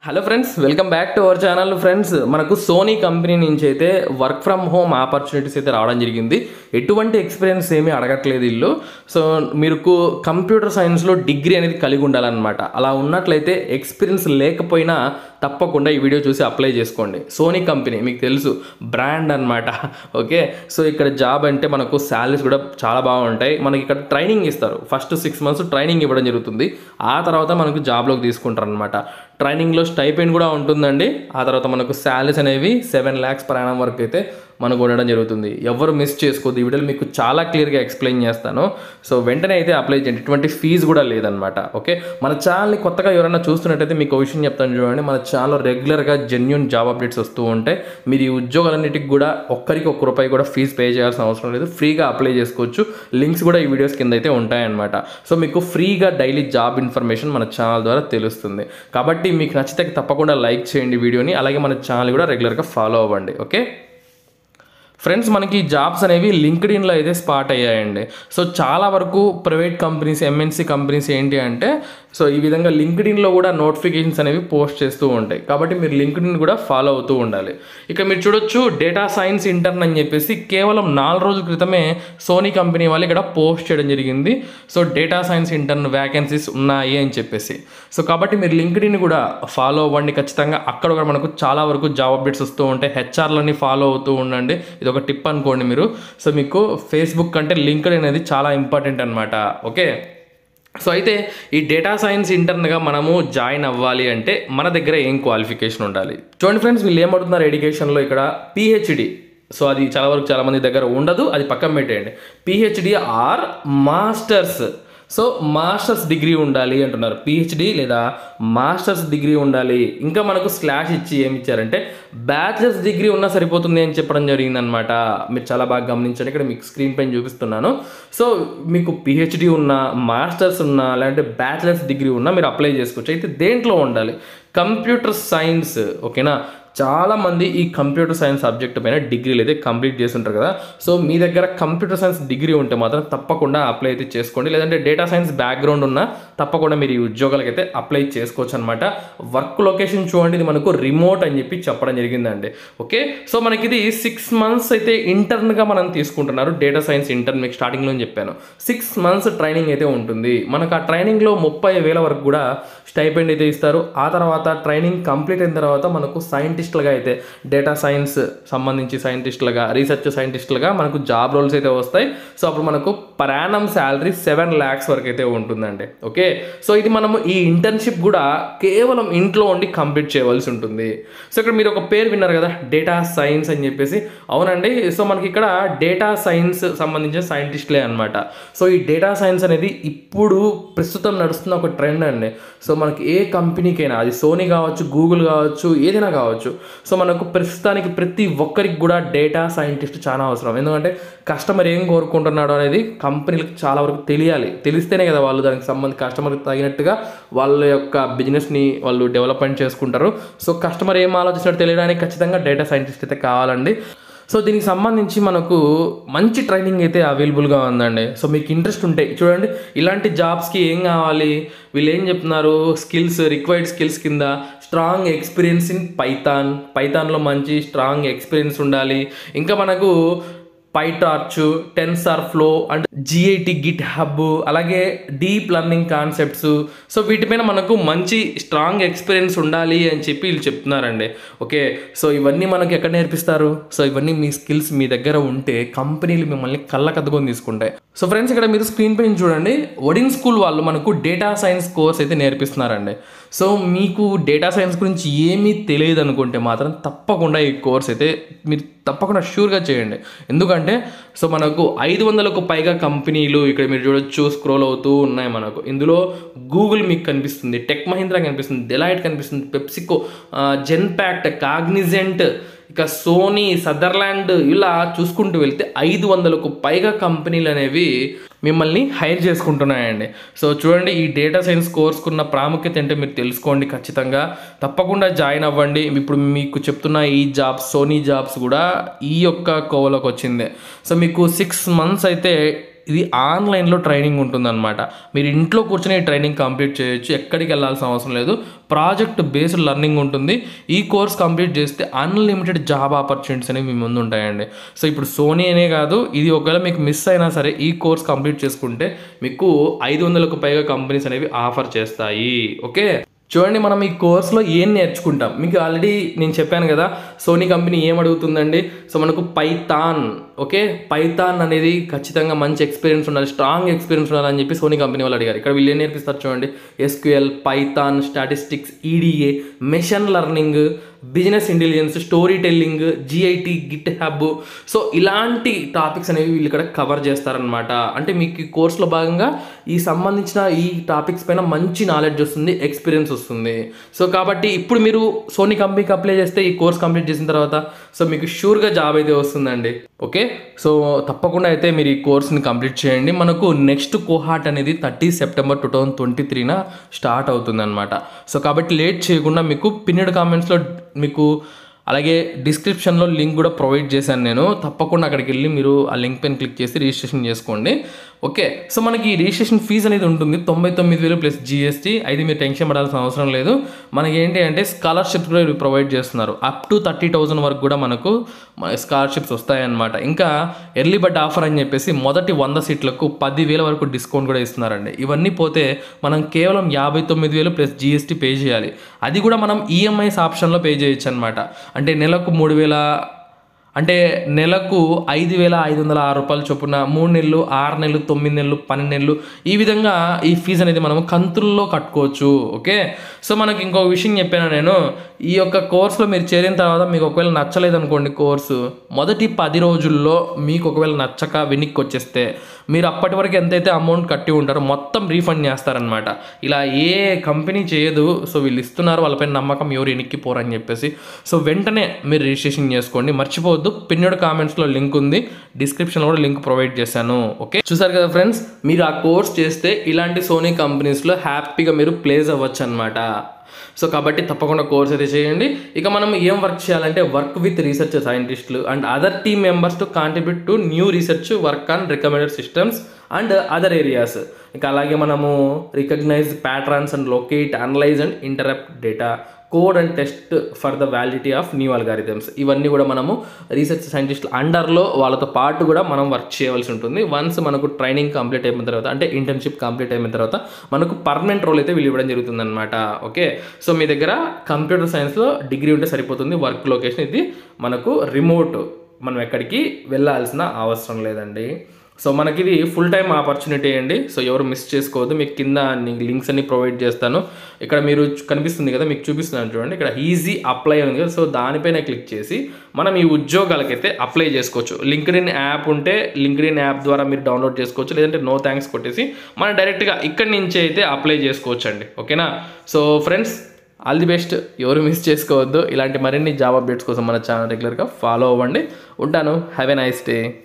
hello friends welcome back to our channel friends మనకు Sony company నుంచి అయితే work from home opportunities అయితే రావడం జరిగింది ఎటువంటి ఎక్స్పీరియన్స్ ఏమీ అడగట్లేదు వీళ్ళు సో మీకు కంప్యూటర్ సైన్స్లో డిగ్రీ అనేది కలిగి ఉండాలన్నమాట అలా ఉన్నట్లయితే ఎక్స్పీరియన్స్ లేకపోయినా తప్పకుండా ఈ వీడియో చూసి అప్లై చేసుకోండి సోనీ కంపెనీ మీకు తెలుసు బ్రాండ్ అన్నమాట ఓకే సో ఇక్కడ జాబ్ అంటే మనకు శాలరీస్ కూడా చాలా బాగుంటాయి మనకి ఇక్కడ ట్రైనింగ్ ఇస్తారు ఫస్ట్ సిక్స్ మంత్స్ ట్రైనింగ్ ఇవ్వడం జరుగుతుంది ఆ తర్వాత మనకు జాబ్లోకి తీసుకుంటారు అనమాట ట్రైనింగ్లో స్టైపెండ్ కూడా ఉంటుందండి ఆ తర్వాత మనకు శాలరీస్ అనేవి సెవెన్ ల్యాక్స్ ప్రయాణం వరకు అయితే మనకు ఉండడం జరుగుతుంది ఎవరు మిస్ చేసుకోవద్దు ఈ వీడియోలో మీకు చాలా క్లియర్గా ఎక్స్ప్లెయిన్ చేస్తాను సో వెంటనే అయితే అప్లై చేయండి ఎటువంటి ఫీజు కూడా లేదనమాట ఓకే మన ఛానల్ని కొత్తగా ఎవరైనా చూస్తున్నట్టయితే మీకు ఒక విషయం చెప్తాను చూడండి మన ఛానల్లో రెగ్యులర్గా జెన్యున్ జాబ్ అప్డేట్స్ వస్తూ ఉంటాయి మీరు ఈ ఉద్యోగాలన్నిటికి కూడా ఒక్కరికి ఒక్క రూపాయి కూడా ఫీజు పే చేయాల్సిన అవసరం లేదు ఫ్రీగా అప్లై చేసుకోవచ్చు లింక్స్ కూడా ఈ వీడియోస్ కింద అయితే ఉంటాయన్నమాట సో మీకు ఫ్రీగా డైలీ జాబ్ ఇన్ఫర్మేషన్ మన ఛానల్ ద్వారా తెలుస్తుంది కాబట్టి మీకు నచ్చితే తప్పకుండా లైక్ చేయండి వీడియోని అలాగే మన ఛానల్ కూడా రెగ్యులర్గా ఫాలో అవ్వండి ఓకే ఫ్రెండ్స్ మనకి జాబ్స్ అనేవి లింక్డ్ ఇన్లో అయితే స్పాట్ అయ్యాయండి సో చాలా వరకు ప్రైవేట్ కంపెనీస్ ఎంఎన్సీ కంపెనీస్ ఏంటి అంటే సో ఈ విధంగా లింక్డ్ ఇన్లో కూడా నోటిఫికేషన్స్ అనేవి పోస్ట్ చేస్తూ ఉంటాయి కాబట్టి మీరు లింక్డ్ ఇన్ కూడా ఫాలో అవుతూ ఉండాలి ఇక మీరు చూడొచ్చు డేటా సైన్స్ ఇంటర్న్ అని చెప్పేసి కేవలం నాలుగు రోజుల క్రితమే సోనీ కంపెనీ వాళ్ళు ఇక్కడ పోస్ట్ చేయడం జరిగింది so data science intern vacancies ఉన్నాయి అని చెప్పేసి సో కాబట్టి మీరు లింక్డ్ ఇన్ కూడా ఫాలో అవ్వండి ఖచ్చితంగా అక్కడ కూడా మనకు చాలా వరకు జాబ్ అప్డేట్స్ వస్తూ ఉంటాయి హెచ్ఆర్లని ఫాలో అవుతూ ఉండండి ఇది ఒక టిప్ అనుకోండి మీరు సో మీకు ఫేస్బుక్ కంటే లింక్డ్ అనేది చాలా ఇంపార్టెంట్ అనమాట ఓకే సో అయితే ఈ డేటా సైన్స్ ఇంటర్న్గా మనము జాయిన్ అవ్వాలి అంటే మన దగ్గర ఏం క్వాలిఫికేషన్ ఉండాలి చూడండి ఫ్రెండ్స్ వీళ్ళు ఏమడుతున్నారు ఎడ్యుకేషన్లో ఇక్కడ పిహెచ్డి సో అది చాలా వరకు చాలా మంది దగ్గర ఉండదు అది పక్కన పెట్టేయండి PhD or masters so masters degree ఉండాలి అంటున్నారు పిహెచ్డి లేదా మాస్టర్స్ డిగ్రీ ఉండాలి ఇంకా మనకు స్లాష్ ఇచ్చి ఏమి ఇచ్చారంటే బ్యాచిలర్స్ డిగ్రీ ఉన్నా సరిపోతుంది అని చెప్పడం జరిగిందనమాట మీరు చాలా బాగా గమనించండి ఇక్కడ మీకు స్క్రీన్ పైన చూపిస్తున్నాను సో మీకు పిహెచ్డి ఉన్నా మాస్టర్స్ ఉన్నా లేదంటే బ్యాచిలర్స్ డిగ్రీ ఉన్నా మీరు అప్లై చేసుకోవచ్చు అయితే దేంట్లో ఉండాలి కంప్యూటర్ సైన్స్ ఓకేనా చాలా మంది ఈ కంప్యూటర్ సైన్స్ సబ్జెక్ట్ పైన డిగ్రీలు అయితే కంప్లీట్ చేస్తుంటారు కదా సో మీ దగ్గర కంప్యూటర్ సైన్స్ డిగ్రీ ఉంటే మాత్రం తప్పకుండా అప్లై అయితే చేసుకోండి లేదంటే డేటా సైన్స్ బ్యాక్గ్రౌండ్ ఉన్నా తప్పకుండా మీరు ఈ ఉద్యోగాలకు అయితే అప్లై చేసుకోవచ్చు అనమాట వర్క్ లొకేషన్ చూడండి ఇది మనకు రిమోట్ అని చెప్పి చెప్పడం జరిగిందండి ఓకే సో మనకి ఇది సిక్స్ మంత్స్ అయితే ఇంటర్న్గా మనం తీసుకుంటున్నారు డేటా సైన్స్ ఇంటర్న్ మీకు స్టార్టింగ్లో చెప్పాను సిక్స్ మంత్స్ ట్రైనింగ్ అయితే ఉంటుంది మనకు ఆ ట్రైనింగ్లో ముప్పై వేల వరకు కూడా స్టైపెండ్ అయితే ఇస్తారు ఆ తర్వాత ట్రైనింగ్ కంప్లీట్ అయిన తర్వాత మనకు సైంటిస్టులుగా అయితే డేటా సైన్స్ సంబంధించి సైంటిస్టులుగా రీసెర్చ్ సైంటిస్టులుగా మనకు జాబ్ రోల్స్ అయితే వస్తాయి సో అప్పుడు మనకు పరాణం శాలరీ సెవెన్ ల్యాక్స్ వరకు అయితే ఉంటుందండి ఓకే సో ఇది మనము ఈ ఇంటర్న్షిప్ కూడా కేవలం ఇంట్లో ఉండి కంప్లీట్ చేయవలసి ఉంటుంది సో ఇక్కడ మీరు ఒక పేరు విన్నారు కదా డేటా సైన్స్ అని చెప్పేసి అవునండి సో మనకి ఇక్కడ డేటా సైన్స్ సంబంధించిన సైంటిస్టులే అనమాట సో ఈ డేటా సైన్స్ అనేది ఇప్పుడు ప్రస్తుతం నడుస్తున్న ఒక ట్రెండ్ అండి సో మనకి ఏ కంపెనీకైనా అది సోనీ కావచ్చు గూగుల్ కావచ్చు ఏదైనా కావచ్చు సో మనకు ప్రస్తుతానికి ప్రతి ఒక్కరికి కూడా డేటా సైంటిస్ట్ చాలా అవసరం ఎందుకంటే కస్టమర్ ఏం కోరుకుంటున్నాడు అనేది కంపెనీలకు చాలా వరకు తెలియాలి తెలిస్తేనే కదా వాళ్ళు దానికి సంబంధించి కస్టమర్కి తగినట్టుగా వాళ్ళ యొక్క బిజినెస్ని వాళ్ళు డెవలప్మెంట్ చేసుకుంటారు సో కస్టమర్ ఏం ఆలోచిస్తున్నాడో తెలియడానికి ఖచ్చితంగా డేటా సైంటిస్ట్ అయితే కావాలండి సో దీనికి సంబంధించి మనకు మంచి ట్రైనింగ్ అయితే అవైలబుల్గా ఉందండి సో మీకు ఇంట్రెస్ట్ ఉంటే చూడండి ఇలాంటి జాబ్స్కి ఏం కావాలి వీళ్ళు ఏం చెప్తున్నారు స్కిల్స్ రిక్వైర్డ్ స్కిల్స్ కింద స్ట్రాంగ్ ఎక్స్పీరియన్స్ ఇన్ పైథాన్ పైథాన్లో మంచి స్ట్రాంగ్ ఎక్స్పీరియన్స్ ఉండాలి ఇంకా మనకు PyTorch TensorFlow and G I T GitHub అలాగే డీప్ లర్నింగ్ కాన్సెప్ట్స్ సో వీటిపైన మనకు మంచి స్ట్రాంగ్ ఎక్స్పీరియన్స్ ఉండాలి అని చెప్పి వీళ్ళు చెప్తున్నారండి ఓకే సో ఇవన్నీ మనకి ఎక్కడ నేర్పిస్తారు సో ఇవన్నీ మీ స్కిల్స్ మీ దగ్గర ఉంటే కంపెనీలు మిమ్మల్ని కళ్ళకద్దుకొని తీసుకుంటాయి సో ఫ్రెండ్స్ ఇక్కడ మీరు స్క్రీన్ పైన చూడండి ఒడిన్ స్కూల్ వాళ్ళు మనకు డేటా సైన్స్ కోర్స్ అయితే నేర్పిస్తున్నారండి సో మీకు డేటా సైన్స్ గురించి ఏమీ తెలియదు అనుకుంటే మాత్రం తప్పకుండా ఈ కోర్స్ అయితే మీరు తప్పకుండా షూర్గా చేయండి ఎందుకంటే సో మనకు ఐదు వందలకు పైగా కంపెనీలు ఇక్కడ మీరు చూడొచ్చు స్క్రోల్ అవుతూ ఉన్నాయి మనకు ఇందులో గూగుల్ మీకు కనిపిస్తుంది టెక్ మహీంద్రా కనిపిస్తుంది డెలైట్ కనిపిస్తుంది పెప్సికో జెన్పాక్ట్ కాగ్నిజెంట్ ఇక సోనీ సదర్లాండ్ ఇలా చూసుకుంటూ వెళ్తే ఐదు వందలకు పైగా కంపెనీలు అనేవి మిమ్మల్ని హైర్ చేసుకుంటున్నాయండి సో చూడండి ఈ డేటా సైన్స్ కోర్స్కున్న ప్రాముఖ్యత ఏంటో మీరు తెలుసుకోండి ఖచ్చితంగా తప్పకుండా జాయిన్ అవ్వండి ఇప్పుడు మీకు చెప్తున్న ఈ జాబ్స్ సోనీ జాబ్స్ కూడా ఈ యొక్క కోవలోకి వచ్చింది సో మీకు సిక్స్ మంత్స్ అయితే ఇది ఆన్లైన్లో ట్రైనింగ్ ఉంటుందన్నమాట మీరు ఇంట్లో కూర్చొని ఈ ట్రైనింగ్ కంప్లీట్ చేయొచ్చు ఎక్కడికి వెళ్ళాల్సిన అవసరం లేదు ప్రాజెక్ట్ బేస్డ్ లెర్నింగ్ ఉంటుంది ఈ కోర్స్ కంప్లీట్ చేస్తే అన్లిమిటెడ్ జాబ్ ఆపర్చునిటీస్ అనేవి మీ ముందు ఉంటాయండి సో ఇప్పుడు సోనీ అనే కాదు ఇది ఒకవేళ మీకు మిస్ అయినా సరే ఈ కోర్స్ కంప్లీట్ చేసుకుంటే మీకు ఐదు వందలకు పైగా కంపెనీస్ అనేవి ఆఫర్ చేస్తాయి ఓకే చూడండి మనం ఈ కోర్స్లో ఏం నేర్చుకుంటాం మీకు ఆల్రెడీ నేను చెప్పాను కదా సోనీ కంపెనీ ఏం అడుగుతుందండి సో మనకు పైథాన్ ఓకే పైథాన్ అనేది ఖచ్చితంగా మంచి ఎక్స్పీరియన్స్ ఉండాలి స్ట్రాంగ్ ఎక్స్పీరియన్స్ ఉండాలని చెప్పి సోనీ కంపెనీ వాళ్ళు అడిగారు ఇక్కడ వీళ్ళు ఏం నేర్పిస్తారు చూడండి SQL Python statistics EDA machine learning business intelligence storytelling GIT GitHub so ఇలాంటి టాపిక్స్ అనేవి వీళ్ళు ఇక్కడ కవర్ చేస్తారనమాట అంటే మీకు ఈ కోర్సులో భాగంగా ఈ సంబంధించిన ఈ టాపిక్స్ పైన మంచి నాలెడ్జ్ వస్తుంది ఎక్స్పీరియన్స్ వస్తుంది సో కాబట్టి ఇప్పుడు మీరు సోనీ కంపెనీకి అప్లై చేస్తే ఈ కోర్స్ కంప్లీట్ చేసిన తర్వాత సో మీకు షూర్గా జాబ్ అయితే వస్తుందండి ఓకే సో తప్పకుండా అయితే మీరు ఈ కోర్స్ని కంప్లీట్ చేయండి మనకు నెక్స్ట్ కోహాట్ అనేది thirty September two thousand twenty త్రీన స్టార్ట్ అవుతుంది అనమాట సో కాబట్టి లేట్ చేయకుండా మీకు పిన్నెడ్ కామెంట్స్లో మీకు అలాగే డిస్క్రిప్షన్లో లింక్ కూడా ప్రొవైడ్ చేశాను నేను తప్పకుండా అక్కడికి వెళ్ళి మీరు ఆ లింక్ పైన క్లిక్ చేసి రిజిస్ట్రేషన్ చేసుకోండి ఓకే సో మనకి ఈ రిజిస్ట్రేషన్ ఫీజు అనేది ఉంటుంది తొంభై తొమ్మిది వేలు ప్లస్ జిఎస్టీ అయితే మీరు టెన్షన్ పడాల్సిన అవసరం లేదు మనకి ఏంటి అంటే స్కాలర్షిప్స్ కూడా వీళ్ళు ప్రొవైడ్ చేస్తున్నారు అప్ టు థర్టీ థౌజండ్ వరకు కూడా మనకు స్కాలర్షిప్స్ వస్తాయన్నమాట ఇంకా ఎర్లీ బర్డ్ ఆఫర్ అని చెప్పేసి మొదటి వంద సీట్లకు పదివేల వరకు డిస్కౌంట్ కూడా ఇస్తున్నారండి ఇవన్నీ పోతే మనం కేవలం యాభై తొమ్మిది వేలు ప్లస్ జిఎస్టీ పే చేయాలి అది కూడా మనం ఈఎంఐస్ ఆప్షన్లో పే చేయొచ్చు అనమాట అంటే నెలకు మూడు వేల అంటే నెలకు ఐదు వేల ఐదు వందల ఆరు రూపాయల చొప్పున మూడు నెలలు ఆరు నెలలు తొమ్మిది నెలలు పన్నెండు నెలలు ఈ విధంగా ఈ ఫీజు అనేది మనం కంతుల్లో కట్టుకోవచ్చు ఓకే సో మనకి ఇంకొక విషయం చెప్పాను నేను ఈ యొక్క కోర్సులో మీరు చేరిన తర్వాత మీకు ఒకవేళ నచ్చలేదు అనుకోండి కోర్సు మొదటి పది రోజుల్లో మీకు ఒకవేళ నచ్చక వెనక్కి వచ్చేస్తే మీరు అప్పటి వరకు ఎంతైతే అమౌంట్ కట్టి ఉంటారో మొత్తం రీఫండ్ చేస్తారనమాట ఇలా ఏ కంపెనీ చేయదు సో వీళ్ళు ఇస్తున్నారు వాళ్ళపైన నమ్మకం ఎవరు వెనక్కి పోరని చెప్పేసి సో వెంటనే మీరు రిజిస్ట్రేషన్ చేసుకోండి మర్చిపోవద్దు పిన్నెడ్ కామెంట్స్లో లింక్ ఉంది డిస్క్రిప్షన్లో కూడా లింక్ ప్రొవైడ్ చేశాను ఓకే చూసారు కదా ఫ్రెండ్స్ మీరు ఆ కోర్స్ చేస్తే ఇలాంటి సోనీ కంపెనీస్లో హ్యాపీగా మీరు ప్లేస్ అవ్వచ్చు అనమాట సో కాబట్టి తప్పకుండా కోర్స్ అయితే చేయండి ఇక మనం ఏం వర్క్ చేయాలంటే వర్క్ విత్ రీసెర్చ్ సైంటిస్టులు and other team members to contribute to new research work on recommended systems and other areas ఇంకా అలాగే మనము recognise patterns and locate analyse and interrupt data code and test for the validity of new algorithms ఇవన్నీ కూడా మనము research సైంటిస్టులు అండర్లో వాళ్ళతో పాటు కూడా మనం వర్క్ చేయవలసి ఉంటుంది వన్స్ మనకు ట్రైనింగ్ కంప్లీట్ అయిపోయిన తర్వాత అంటే ఇంటర్న్షిప్ కంప్లీట్ అయిపోయిన తర్వాత మనకు పర్మనెంట్ రోల్ అయితే వీళ్ళు ఇవ్వడం జరుగుతుంది అనమాట ఓకే సో మీ దగ్గర కంప్యూటర్ సైన్స్లో డిగ్రీ ఉంటే సరిపోతుంది వర్క్ లొకేషన్ ఇది మనకు రిమోట్ మనం ఎక్కడికి వెళ్ళాల్సిన అవసరం లేదండి సో మనకి ఇది ఫుల్ టైం ఆపర్చునిటీ అండి సో ఎవరు మిస్ చేసుకోవద్దు మీకు కింద లింక్స్ అన్ని ప్రొవైడ్ చేస్తాను ఇక్కడ మీరు చూ- కనిపిస్తుంది కదా మీకు చూపిస్తున్నాను చూడండి ఇక్కడ ఈజీ అప్లై ఉంది కదా సో దానిపైన క్లిక్ చేసి మనం ఈ ఉద్యోగాలకైతే అప్లై చేసుకోవచ్చు లింక్డ్ ఇన్ యాప్ ఉంటే లింక్డ్ ఇన్ యాప్ ద్వారా మీరు డౌన్లోడ్ చేసుకోవచ్చు లేదంటే నో థ్యాంక్స్ కొట్టేసి మనం డైరెక్ట్గా ఇక్కడి నుంచి అయితే అప్లై చేసుకోవచ్చు అండి ఓకేనా so friends all the best ఎవరు మిస్ చేసుకోవద్దు ఇలాంటి మరిన్ని జాబ్ అప్డేట్స్ కోసం మన ఛానల్ రెగ్యులర్గా ఫాలో అవ్వండి ఉంటాను హ్యావ్ ఎ నైస్ డే